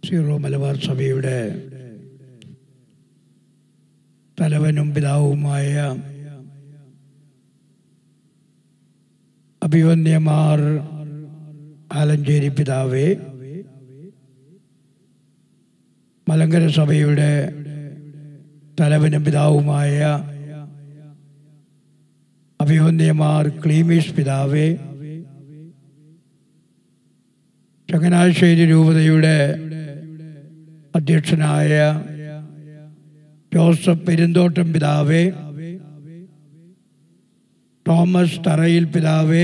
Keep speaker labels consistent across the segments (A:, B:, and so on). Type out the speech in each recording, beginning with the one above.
A: zero Malabar സഭയുടെ തലവനും പിതാവുമായ അഭിവന്യമാർ ആലഞ്ചേരി പിതാവേ മലങ്കര സഭയുടെ തലവനും പിതാവുമായ അഭിവന്യമാർ ക്ലീമീസ് പിതാവേ ചങ്ങനാശ്ശേരി രൂപതയുടെ അധ്യക്ഷനായ ജോസഫ് പെരുന്തോട്ടം പിതാവേ തോമസ് തറയിൽ പിതാവേ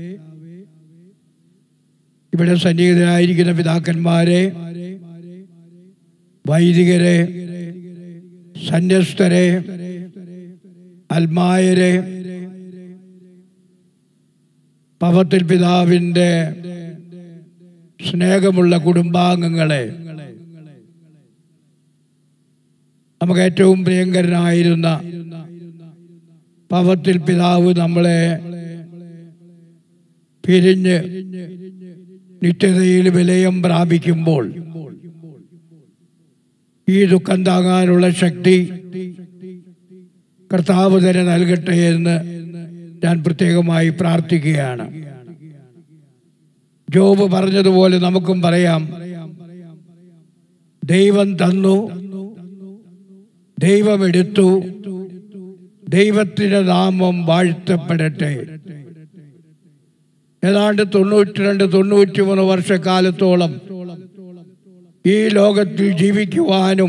A: ഇവിടെ സന്നിഹിതരായിരിക്കുന്ന പിതാക്കന്മാരെ വൈദികരെ സന്യസ്തരെ അൽമായരെ പവത്തിൽ പിതാവിൻ്റെ സ്നേഹമുള്ള കുടുംബാംഗങ്ങളെ നമുക്ക് ഏറ്റവും പ്രിയങ്കരനായിരുന്ന പവത്തിൽ പിതാവ് നമ്മളെ പിരിഞ്ഞ് നിത്യതയിൽ വിലയം പ്രാപിക്കുമ്പോൾ ഈ ദുഃഖം താങ്ങാനുള്ള ശക്തി കർത്താവ് തന്നെ നൽകട്ടെ എന്ന് ഞാൻ പ്രത്യേകമായി പ്രാർത്ഥിക്കുകയാണ് ജോബ് പറഞ്ഞതുപോലെ നമുക്കും പറയാം ദൈവം തന്നു ദൈവം എടുത്തു ദൈവത്തിന്റെ നാമം വാഴ്ത്തപ്പെടട്ടെ ഏതാണ്ട് തൊണ്ണൂറ്റി രണ്ട് തൊണ്ണൂറ്റി മൂന്ന് വർഷക്കാലത്തോളം ഈ ലോകത്തിൽ ജീവിക്കുവാനും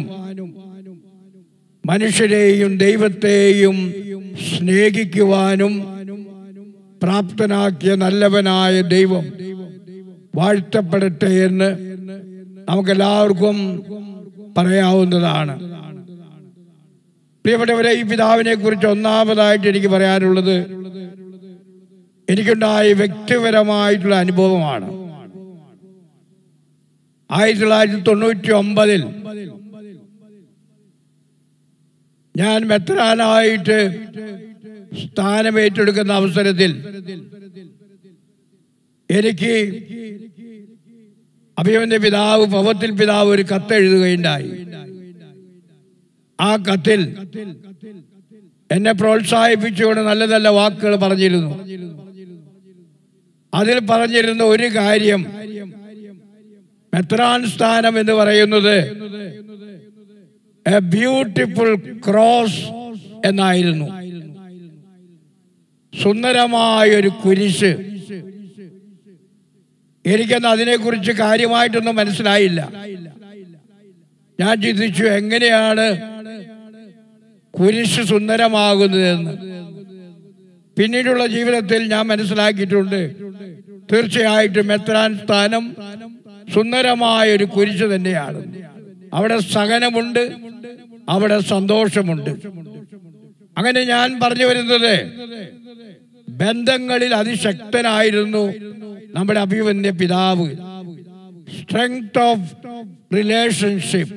A: മനുഷ്യരെയും ദൈവത്തെയും സ്നേഹിക്കുവാനും പ്രാപ്തനാക്കിയ നല്ലവനായ ദൈവം വാഴ്ത്തപ്പെടട്ടെ എന്ന് നമുക്കെല്ലാവർക്കും പറയാവുന്നതാണ് പ്രിയപ്പെട്ടവരെ ഈ പിതാവിനെ കുറിച്ച് ഒന്നാമതായിട്ട് എനിക്ക് പറയാനുള്ളത് എനിക്കുണ്ടായ വ്യക്തിപരമായിട്ടുള്ള അനുഭവമാണ് ആയിരത്തി തൊള്ളായിരത്തി തൊണ്ണൂറ്റി ഒമ്പതിൽ ഞാൻ മെത്രാനായിട്ട് സ്ഥാനമേറ്റെടുക്കുന്ന അവസരത്തിൽ എനിക്ക് അഭിമന്യ പിതാവ് പവത്തിൽ പിതാവ് ഒരു കത്ത് എഴുതുകയുണ്ടായി ആ കത്തിൽ എന്നെ പ്രോത്സാഹിപ്പിച്ചുകൊണ്ട് നല്ല നല്ല വാക്കുകൾ പറഞ്ഞിരുന്നു അതിൽ പറഞ്ഞിരുന്ന ഒരു കാര്യം മെത്രാൻ സ്ഥാനം എന്ന് പറയുന്നത് എ ബ്യൂട്ടിഫുൾ ക്രോസ് എന്നായിരുന്നു സുന്ദരമായ ഒരു കുരിശ് എനിക്കന്ന് അതിനെക്കുറിച്ച് കാര്യമായിട്ടൊന്നും മനസ്സിലായില്ല ഞാൻ ചിന്തിച്ചു എങ്ങനെയാണ് കുരിശ് സുന്ദരമാകുന്നതെന്ന് പിന്നീടുള്ള ജീവിതത്തിൽ ഞാൻ മനസ്സിലാക്കിയിട്ടുണ്ട് തീർച്ചയായിട്ടും മെത്രാൻ സ്ഥാനം സുന്ദരമായ ഒരു കുരിശ് തന്നെയാണ് അവിടെ സഹനമുണ്ട് അവിടെ സന്തോഷമുണ്ട് അങ്ങനെ ഞാൻ പറഞ്ഞു വരുന്നത് ബന്ധങ്ങളിൽ അതിശക്തനായിരുന്നു നമ്മുടെ അഭിമന്യ പിതാവ് സ്ട്രെങ്ത് ഓഫ് റിലേഷൻഷിപ്പ്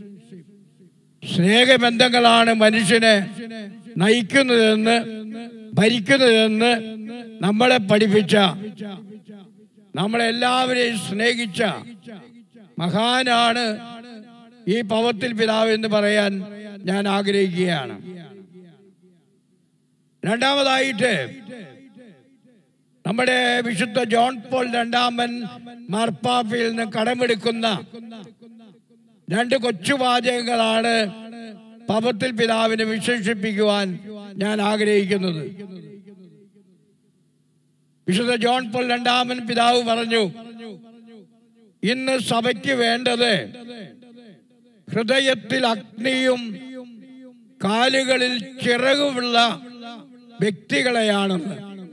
A: സ്നേഹബന്ധങ്ങളാണ് മനുഷ്യനെ നയിക്കുന്നതെന്ന് ഭരിക്കുന്നതെന്ന് നമ്മളെ പഠിപ്പിച്ച നമ്മളെല്ലാവരെയും സ്നേഹിച്ച മഹാനാണ് ഈ പവത്തിൽ പിതാവ് എന്ന് പറയാൻ ഞാൻ ആഗ്രഹിക്കുകയാണ് രണ്ടാമതായിട്ട് നമ്മുടെ വിശുദ്ധ ജോൺ പോൾ രണ്ടാമൻ മാർപ്പാപ്പയിൽ നിന്ന് കടമെടുക്കുന്ന രണ്ട് കൊച്ചുവാചകങ്ങളാണ് പവത്തിൽ പിതാവിനെ വിശേഷിപ്പിക്കുവാൻ ഞാൻ ആഗ്രഹിക്കുന്നത് വിശുദ്ധ ജോൺ പോൾ രണ്ടാമൻ പിതാവ് പറഞ്ഞു ഇന്ന് സഭയ്ക്ക് വേണ്ടത് ഹൃദയത്തിൽ അഗ്നിയും കാലുകളിൽ ചിറകുമുള്ള വ്യക്തികളെയാണെന്ന്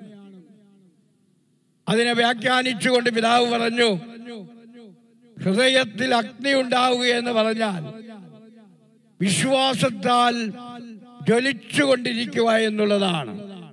A: അതിനെ വ്യാഖ്യാനിച്ചുകൊണ്ട് പിതാവ് പറഞ്ഞു ഹൃദയത്തിൽ അഗ്നി ഉണ്ടാവുക എന്ന് പറഞ്ഞാൽ വിശ്വാസത്താൽ ജ്വലിച്ചുകൊണ്ടിരിക്കുക എന്നുള്ളതാണ്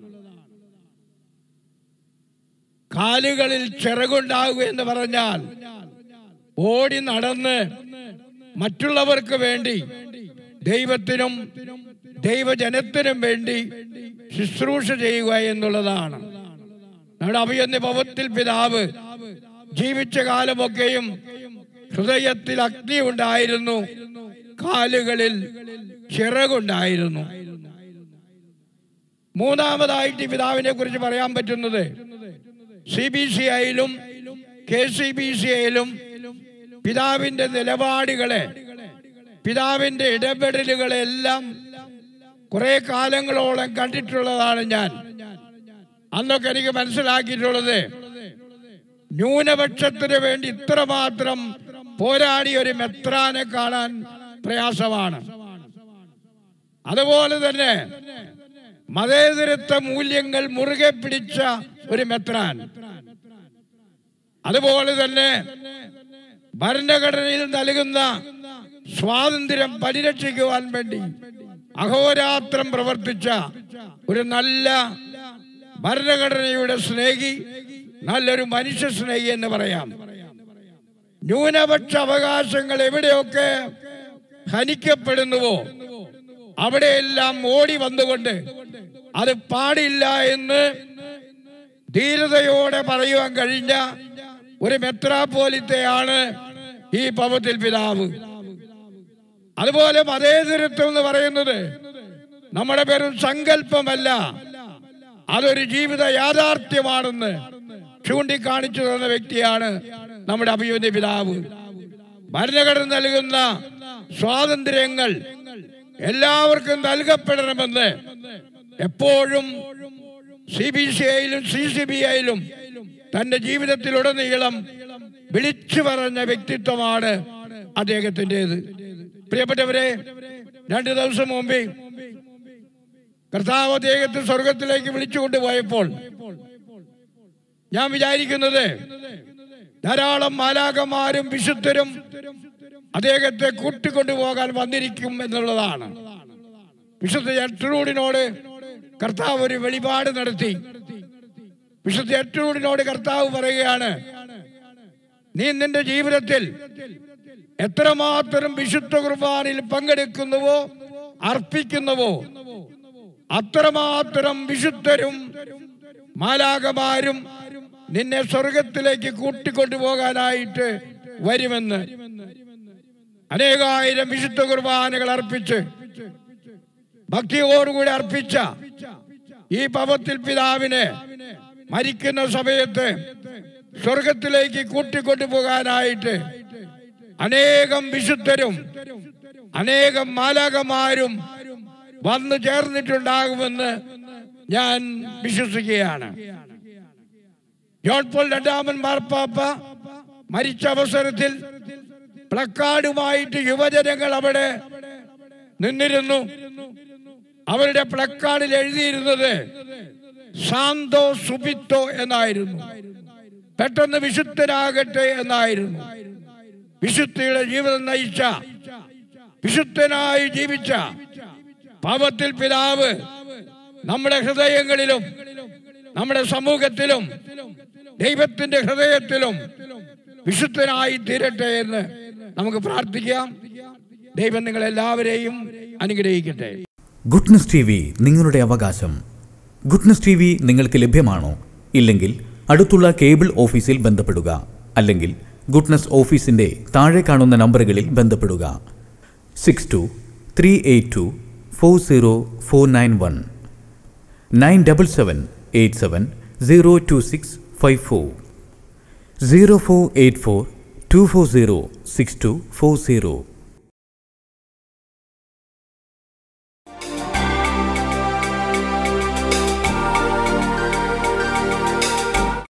A: കാലുകളിൽ ചിറകുണ്ടാവുക എന്ന് പറഞ്ഞാൽ ഓടി നടന്ന് മറ്റുള്ളവർക്ക് വേണ്ടി ദൈവത്തിനും ദൈവജനത്തിനും വേണ്ടി ശുശ്രൂഷ ചെയ്യുക എന്നുള്ളതാണ് നമ്മുടെ അഭിയന്യ ഭവത്തിൽ പിതാവ് ജീവിച്ച കാലമൊക്കെയും ഹൃദയത്തിൽ അഗ്നി ഉണ്ടായിരുന്നു കാലുകളിൽ ചിറകുണ്ടായിരുന്നു മൂന്നാമതായിട്ട് പിതാവിനെ കുറിച്ച് പറയാൻ പറ്റുന്നത് സി ബി സി ഐയിലും കെ സി ബി സി ഐയിലും പിതാവിന്റെ നിലപാടുകളെ പിതാവിന്റെ ഇടപെടലുകളെല്ലാം കുറെ കാലങ്ങളോളം കണ്ടിട്ടുള്ളതാണ് ഞാൻ അന്നൊക്കെ എനിക്ക് മനസ്സിലാക്കിയിട്ടുള്ളത് ന്യൂനപക്ഷത്തിന് വേണ്ടി ഇത്രമാത്രം പോരാടിയ ഒരു മെത്രാനെ കാണാൻ പ്രയാസമാണ് അതുപോലെ തന്നെ മതേതരത്വ മൂല്യങ്ങൾ മുറുകെ പിടിച്ച ഒരു മെത്രാൻ അതുപോലെ തന്നെ ഭരണഘടനയിൽ നൽകുന്ന സ്വാതന്ത്ര്യം പരിരക്ഷിക്കുവാൻ വേണ്ടി അഹോരാത്രം പ്രവർത്തിച്ച ഒരു നല്ല ഭരണഘടനയുടെ സ്നേഹി നല്ലൊരു മനുഷ്യ സ്നേഹി എന്ന് പറയാം ന്യൂനപക്ഷ അവകാശങ്ങൾ എവിടെയൊക്കെ ഹനിക്കപ്പെടുന്നുവോ അവിടെയെല്ലാം ഓടി വന്നുകൊണ്ട് അത് പാടില്ല എന്ന് ധീരതയോടെ പറയുവാൻ കഴിഞ്ഞ ഒരു മെത്രാപ്പോലിത്തെയാണ് ഈ പവത്തിൽ പിതാവ് അതുപോലെ മതേതരത്വം എന്ന് പറയുന്നത് നമ്മുടെ വെറും സങ്കല്പമല്ല അതൊരു ജീവിത യാഥാർത്ഥ്യമാണെന്ന് ചൂണ്ടിക്കാണിച്ചു തന്ന വ്യക്തിയാണ് നമ്മുടെ അഭിമന്യ പിതാവ് ഭരണഘടന നൽകുന്ന സ്വാതന്ത്ര്യങ്ങൾ എല്ലാവർക്കും നൽകപ്പെടണമെന്ന് എപ്പോഴും സി ബി സി ഐയിലും സി സി ബി ഐയിലും തന്റെ ജീവിതത്തിലുടനീളം വിളിച്ചു പറഞ്ഞ വ്യക്തിത്വമാണ് അദ്ദേഹത്തിൻ്റെത് പ്രിയപ്പെട്ടവരെ രണ്ടു ദിവസം മുമ്പേ കർത്താവ് അദ്ദേഹത്തെ സ്വർഗത്തിലേക്ക് വിളിച്ചു കൊണ്ടുപോയപ്പോൾ ഞാൻ വിചാരിക്കുന്നത് ധാരാളം മാലാകന്മാരും വിശുദ്ധരും അദ്ദേഹത്തെ കൂട്ടിക്കൊണ്ടുപോകാൻ വന്നിരിക്കും എന്നുള്ളതാണ് വിശുദ്ധ എട്രൂടിനോട് കർത്താവ് ഒരു വെളിപാട് നടത്തി വിശുദ്ധ എട്രൂടിനോട് കർത്താവ് പറയുകയാണ് നീ നിന്റെ ജീവിതത്തിൽ എത്രമാത്രം വിശുദ്ധ കുർബാനയിൽ പങ്കെടുക്കുന്നുവോ അർപ്പിക്കുന്നുവോ അത്രമാത്രം വിശുദ്ധരും മാലാകമാരും നിന്നെ സ്വർഗത്തിലേക്ക് കൂട്ടിക്കൊണ്ടുപോകാനായിട്ട് വരുമെന്ന് അനേകായിരം വിശുദ്ധ കുർബാനകൾ അർപ്പിച്ച് ഭക്തിയോടുകൂടി അർപ്പിച്ച ഈ പവത്തിൽ പിതാവിനെ മരിക്കുന്ന സമയത്ത് സ്വർഗത്തിലേക്ക് കൂട്ടിക്കൊണ്ടുപോകാനായിട്ട് അനേകം വിശുദ്ധരും അനേകം മാലാകമാരും വന്നു ചേർന്നിട്ടുണ്ടാകുമെന്ന് ഞാൻ വിശ്വസിക്കുകയാണ് ജോൺ പോൾ രണ്ടാമൻ മാർപ്പാപ്പ മരിച്ച അവസരത്തിൽ പ്ലക്കാർഡുമായിട്ട് യുവജനങ്ങൾ അവിടെ നിന്നിരുന്നു അവരുടെ പ്ലക്കാർഡിൽ എഴുതിയിരുന്നത് സാന്തോ സുബിത്തോ എന്നായിരുന്നു പെട്ടെന്ന് വിശുദ്ധനാകട്ടെ എന്നായിരുന്നു വിശുദ്ധിയുടെ ജീവിതം നയിച്ച വിശുദ്ധനായി ജീവിച്ച പാപത്തിൽ പിതാവ് നമ്മുടെ ഹൃദയങ്ങളിലും നമ്മുടെ സമൂഹത്തിലും ദൈവത്തിന്റെ ഹൃദയത്തിലും വിശുദ്ധനായി തീരട്ടെ എന്ന് നമുക്ക് പ്രാർത്ഥിക്കാം ദൈവം നിങ്ങളെല്ലാവരെയും അനുഗ്രഹിക്കട്ടെ
B: ഗുഡ്നസ് ടി വി നിങ്ങളുടെ അവകാശം ഗുഡ്നസ് ടി വി നിങ്ങൾക്ക് ലഭ്യമാണോ ഇല്ലെങ്കിൽ അടുത്തുള്ള കേബിൾ ഓഫീസിൽ ബന്ധപ്പെടുക അല്ലെങ്കിൽ ഗുഡ്നസ് ഓഫീസിന്റെ താഴെ കാണുന്ന നമ്പറുകളിൽ ബന്ധപ്പെടുക six two three eight two four zero four nine one nine double seven eight seven zero two six five four zero four eight four two four zero six two four zero